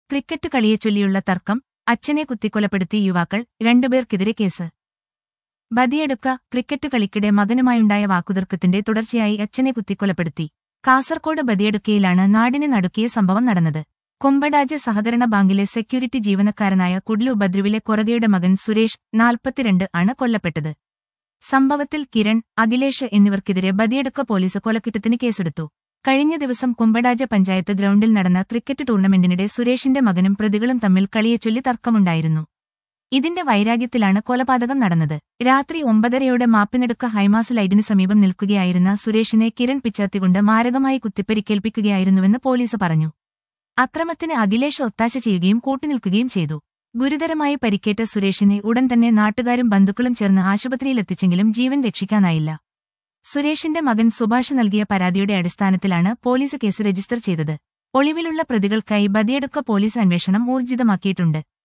cricket കളിയെച്ചൊല്ലിയുള്ള തർക്കം അച്ഛനെ കുത്തിക്കൊലപ്പെടുത്തി യുവാക്കൾ രണ്ടുപേർക്കെതിരെ കേസ് ബദിയെടുക്ക ക്രിക്കറ്റ് കളിക്കിടെ മകനുമായുണ്ടായ വാക്കുതർക്കത്തിന്റെ തുടർച്ചയായി അച്ഛനെ കുത്തിക്കൊലപ്പെടുത്തി കാസർകോട് ബദിയെടുക്കയിലാണ് നാടിനെ നടുക്കിയ സംഭവം നടന്നത് കൊമ്പടാജ് സഹകരണ ബാങ്കിലെ സെക്യൂരിറ്റി ജീവനക്കാരനായ കുഡ്ലു ബദ്രുവിലെ കൊറകയുടെ മകൻ സുരേഷ് നാൽപ്പത്തിരണ്ട് ആണ് കൊല്ലപ്പെട്ടത് സംഭവത്തിൽ കിരൺ അഖിലേഷ് എന്നിവർക്കെതിരെ ബദിയെടുക്ക പോലീസ് കൊലക്കുറ്റത്തിന് കേസെടുത്തു കഴിഞ്ഞ ദിവസം കുമ്പടാജ പഞ്ചായത്ത് ഗ്രൗണ്ടിൽ നടന്ന ക്രിക്കറ്റ് ടൂർണമെന്റിനിടെ സുരേഷിന്റെ മകനും പ്രതികളും തമ്മിൽ കളിയെച്ചൊല്ലി തർക്കമുണ്ടായിരുന്നു ഇതിന്റെ വൈരാഗ്യത്തിലാണ് കൊലപാതകം നടന്നത് രാത്രി ഒമ്പതരയോടെ മാപ്പിനെടുക്ക ഹൈമാസ് ലൈറ്റിനു സമീപം നിൽക്കുകയായിരുന്ന സുരേഷിനെ കിരൺ പിച്ചാത്തികൊണ്ട് മാരകമായി കുത്തിപ്പരിക്കേൽപ്പിക്കുകയായിരുന്നുവെന്ന് പോലീസ് പറഞ്ഞു അക്രമത്തിന് അഖിലേഷ് ഒത്താശ ചെയ്യുകയും കൂട്ടുനിൽക്കുകയും ചെയ്തു ഗുരുതരമായി പരിക്കേറ്റ സുരേഷിനെ ഉടൻ തന്നെ നാട്ടുകാരും ബന്ധുക്കളും ചേർന്ന് ആശുപത്രിയിലെത്തിച്ചെങ്കിലും ജീവൻ രക്ഷിക്കാനായില്ല സുരേഷിന്റെ മകൻ സുഭാഷ് നൽകിയ പരാതിയുടെ അടിസ്ഥാനത്തിലാണ് പോലീസ് കേസ് രജിസ്റ്റർ ചെയ്തത് ഒളിവിലുള്ള പ്രതികൾക്കായി ബദിയെടുക്ക പോലീസ് അന്വേഷണം ഊർജിതമാക്കിയിട്ടുണ്ട്